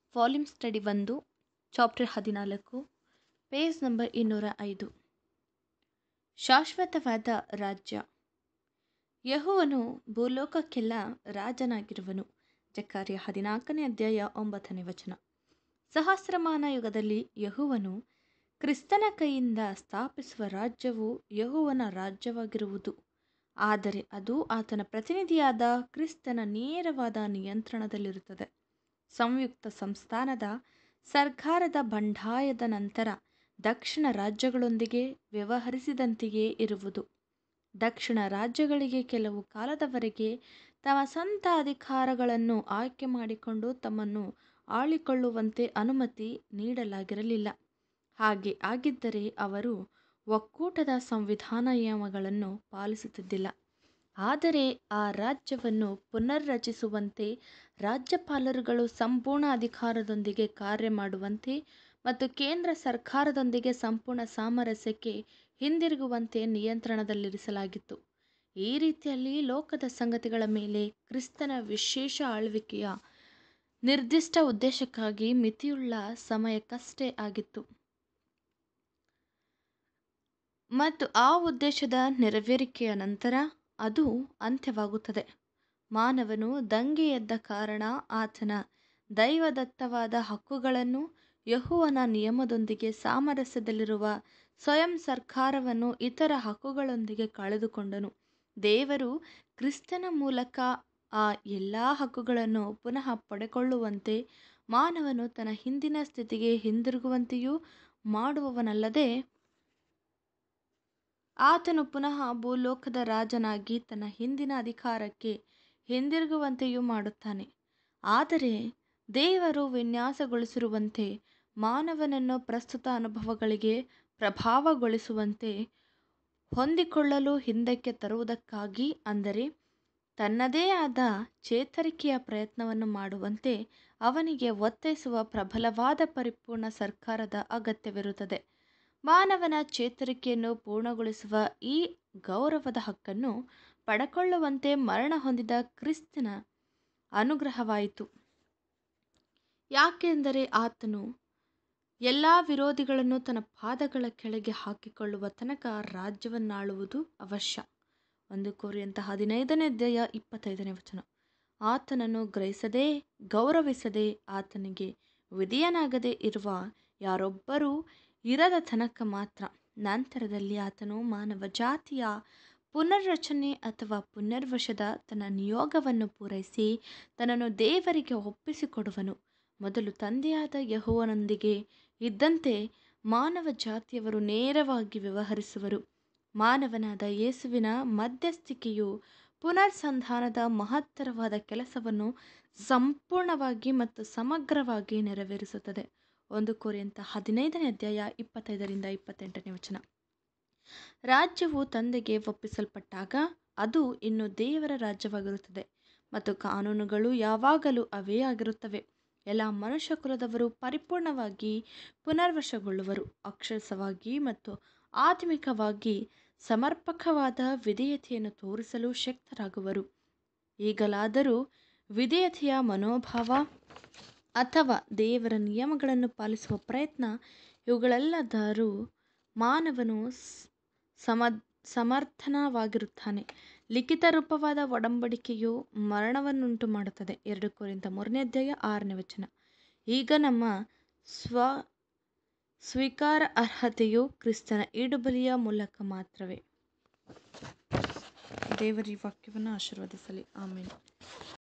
volume study ಒಂದು chapter ಹದಿನಾಲ್ಕು page number ಇನ್ನೂರ ಐದು ಶಾಶ್ವತವಾದ ರಾಜ್ಯ ಯಹುವನು ಭೂಲೋಕಕ್ಕೆಲ್ಲ ರಾಜನಾಗಿರುವನು ಜಕಾರ್ಯ ಹದಿನಾಲ್ಕನೇ ಅಧ್ಯಾಯ ಒಂಬತ್ತನೇ ವಚನ ಸಹಸ್ರಮಾನ ಯುಗದಲ್ಲಿ ಯಹುವನು ಕ್ರಿಸ್ತನ ಕೈಯಿಂದ ಸ್ಥಾಪಿಸುವ ರಾಜ್ಯವು ಯಹುವನ ರಾಜ್ಯವಾಗಿರುವುದು ಆದರೆ ಅದು ಆತನ ಪ್ರತಿನಿಧಿಯಾದ ಕ್ರಿಸ್ತನ ನೇರವಾದ ನಿಯಂತ್ರಣದಲ್ಲಿರುತ್ತದೆ ಸಂಯುಕ್ತ ಸಂಸ್ಥಾನದ ಸರ್ಕಾರದ ಬಂಡಾಯದ ನಂತರ ದಕ್ಷಿಣ ರಾಜ್ಯಗಳೊಂದಿಗೆ ವ್ಯವಹರಿಸಿದಂತೆಯೇ ಇರುವುದು ದಕ್ಷಿಣ ರಾಜ್ಯಗಳಿಗೆ ಕೆಲವು ಕಾಲದವರೆಗೆ ತಮ್ಮ ಸ್ವಂತ ಅಧಿಕಾರಗಳನ್ನು ಆಯ್ಕೆ ಮಾಡಿಕೊಂಡು ತಮ್ಮನ್ನು ಆಳಿಕೊಳ್ಳುವಂತೆ ಅನುಮತಿ ನೀಡಲಾಗಿರಲಿಲ್ಲ ಹಾಗೆ ಆಗಿದ್ದರೆ ಅವರು ಒಕ್ಕೂಟದ ಸಂವಿಧಾನ ನಿಯಮಗಳನ್ನು ಪಾಲಿಸುತ್ತಿದ್ದಿಲ್ಲ ಆದರೆ ಆ ರಾಜ್ಯವನ್ನು ಪುನರ್ರಚಿಸುವಂತೆ ರಾಜ್ಯಪಾಲರುಗಳು ಸಂಪೂರ್ಣ ಅಧಿಕಾರದೊಂದಿಗೆ ಕಾರ್ಯ ಮಾಡುವಂತೆ ಮತ್ತು ಕೇಂದ್ರ ಸರ್ಕಾರದೊಂದಿಗೆ ಸಂಪೂರ್ಣ ಸಾಮರಸ್ಯಕ್ಕೆ ಹಿಂದಿರುಗುವಂತೆ ನಿಯಂತ್ರಣದಲ್ಲಿರಿಸಲಾಗಿತ್ತು ಈ ರೀತಿಯಲ್ಲಿ ಲೋಕದ ಸಂಗತಿಗಳ ಮೇಲೆ ಕ್ರಿಸ್ತನ ವಿಶೇಷ ಆಳ್ವಿಕೆಯ ನಿರ್ದಿಷ್ಟ ಉದ್ದೇಶಕ್ಕಾಗಿ ಮಿತಿಯುಳ್ಳ ಸಮಯಕ್ಕಷ್ಟೇ ಆಗಿತ್ತು ಮತ್ತು ಆ ಉದ್ದೇಶದ ನೆರವೇರಿಕೆಯ ನಂತರ ಅದು ಅಂತ್ಯವಾಗುತ್ತದೆ ಮಾನವನು ದಂಗೆ ಎದ್ದ ಕಾರಣ ಆತನ ದೈವದತ್ತವಾದ ಹಕ್ಕುಗಳನ್ನು ಯಹುವನ ನಿಯಮದೊಂದಿಗೆ ಸಾಮರಸ್ಯದಲ್ಲಿರುವ ಸ್ವಯಂ ಸರ್ಕಾರವನ್ನು ಇತರ ಹಕ್ಕುಗಳೊಂದಿಗೆ ಕಳೆದುಕೊಂಡನು ದೇವರು ಕ್ರಿಸ್ತನ ಮೂಲಕ ಆ ಎಲ್ಲ ಹಕ್ಕುಗಳನ್ನು ಪುನಃ ಪಡೆಕೊಳ್ಳುವಂತೆ ಮಾನವನು ತನ್ನ ಹಿಂದಿನ ಸ್ಥಿತಿಗೆ ಹಿಂದಿರುಗುವಂತೆಯೂ ಮಾಡುವವನಲ್ಲದೆ ಆತನು ಪುನಃ ಭೂಲೋಕದ ರಾಜನಾಗಿ ತನ್ನ ಹಿಂದಿನ ಅಧಿಕಾರಕ್ಕೆ ಹಿಂದಿರುಗುವಂತೆಯೂ ಮಾಡುತ್ತಾನೆ ಆದರೆ ದೇವರು ವಿನ್ಯಾಸಗೊಳಿಸಿರುವಂತೆ ಮಾನವನನ್ನು ಪ್ರಸ್ತುತ ಅನುಭವಗಳಿಗೆ ಪ್ರಭಾವಗೊಳಿಸುವಂತೆ ಹೊಂದಿಕೊಳ್ಳಲು ಹಿಂದಕ್ಕೆ ತರುವುದಕ್ಕಾಗಿ ಅಂದರೆ ತನ್ನದೇ ಆದ ಚೇತರಿಕೆಯ ಪ್ರಯತ್ನವನ್ನು ಮಾಡುವಂತೆ ಅವನಿಗೆ ಒತ್ತಾಯಿಸುವ ಪ್ರಬಲವಾದ ಪರಿಪೂರ್ಣ ಸರ್ಕಾರದ ಅಗತ್ಯವಿರುತ್ತದೆ ಮಾನವನ ಚೇತರಿಕೆಯನ್ನು ಪೂರ್ಣಗೊಳಿಸುವ ಈ ಗೌರವದ ಹಕ್ಕನ್ನು ಪಡೆಕೊಳ್ಳುವಂತೆ ಮರಣ ಹೊಂದಿದ ಕ್ರಿಸ್ತನ ಅನುಗ್ರಹವಾಯಿತು ಯಾಕೆಂದರೆ ಆತನು ಎಲ್ಲ ವಿರೋಧಿಗಳನ್ನು ತನ್ನ ಪಾದಗಳ ಕೆಳಗೆ ಹಾಕಿಕೊಳ್ಳುವ ತನಕ ರಾಜ್ಯವನ್ನಾಳುವುದು ಅವಶ್ಯ ಒಂದು ಕೋರಿಯಂತ ಹದಿನೈದನೇ ಅಧ್ಯಾಯ ಇಪ್ಪತ್ತೈದನೇ ವಚನ ಆತನನ್ನು ಗ್ರಹಿಸದೆ ಗೌರವಿಸದೆ ಆತನಿಗೆ ವಿಧಿಯನಾಗದೆ ಇರುವ ಯಾರೊಬ್ಬರೂ ಇರದ ತನಕ ಮಾತ್ರ ನಂತರದಲ್ಲಿ ಆತನು ಮಾನವ ಜಾತಿಯ ಪುನರ್ರಚನೆ ಅಥವಾ ಪುನರ್ವಶದ ತನ್ನ ನಿಯೋಗವನ್ನು ಪೂರೈಸಿ ತನ್ನನ್ನು ದೇವರಿಗೆ ಒಪ್ಪಿಸಿಕೊಡುವನು ಮೊದಲು ತಂದೆಯಾದ ಯಹುವನೊಂದಿಗೆ ಇದ್ದಂತೆ ಮಾನವ ಜಾತಿಯವರು ನೇರವಾಗಿ ವ್ಯವಹರಿಸುವರು ಮಾನವನಾದ ಯೇಸುವಿನ ಮಧ್ಯಸ್ಥಿಕೆಯು ಪುನರ್ಸಂಧಾನದ ಮಹತ್ತರವಾದ ಕೆಲಸವನ್ನು ಸಂಪೂರ್ಣವಾಗಿ ಮತ್ತು ಸಮಗ್ರವಾಗಿ ನೆರವೇರಿಸುತ್ತದೆ ಒಂದು ಕೋರಿಯಂತ ಹದಿನೈದನೇ ಅಧ್ಯಾಯ ಇಪ್ಪತ್ತೈದರಿಂದ ಇಪ್ಪತ್ತೆಂಟನೇ ವಚನ ರಾಜ್ಯವು ತಂದೆಗೆ ಒಪ್ಪಿಸಲ್ಪಟ್ಟಾಗ ಅದು ಇನ್ನು ದೇವರ ರಾಜ್ಯವಾಗಿರುತ್ತದೆ ಮತ್ತು ಕಾನೂನುಗಳು ಯಾವಾಗಲೂ ಅವೇ ಆಗಿರುತ್ತವೆ ಎಲ್ಲ ಮನುಷ್ಯ ಕುಲದವರು ಪರಿಪೂರ್ಣವಾಗಿ ಪುನರ್ವಶಗೊಳ್ಳುವರು ಅಕ್ಷರಸವಾಗಿ ಮತ್ತು ಆತ್ಮಿಕವಾಗಿ ಸಮರ್ಪಕವಾದ ವಿಧೇಯತೆಯನ್ನು ತೋರಿಸಲು ಶಕ್ತರಾಗುವರು ಈಗಲಾದರೂ ವಿಧೇಯತೆಯ ಮನೋಭಾವ ಅಥವಾ ದೇವರ ನಿಯಮಗಳನ್ನು ಪಾಲಿಸುವ ಪ್ರಯತ್ನ ಇವುಗಳೆಲ್ಲದರೂ ಮಾನವನು ಸಮ ಸಮರ್ಥನವಾಗಿರುತ್ತಾನೆ ಲಿಖಿತ ರೂಪವಾದ ಒಡಂಬಡಿಕೆಯು ಮರಣವನ್ನುಂಟು ಮಾಡುತ್ತದೆ ಎರಡು ಕೋರಿಂತ ಮೂರನೇ ಅಧ್ಯಾಯ ಆರನೇ ವಚನ ಈಗ ನಮ್ಮ ಸ್ವ ಸ್ವೀಕಾರ ಅರ್ಹತೆಯು ಕ್ರಿಸ್ತನ ಈಡುಬಲಿಯ ಮೂಲಕ ಮಾತ್ರವೇ ದೇವರ ಈ ವಾಕ್ಯವನ್ನು ಆಶೀರ್ವದಿಸಲಿ ಆಮೇಲೆ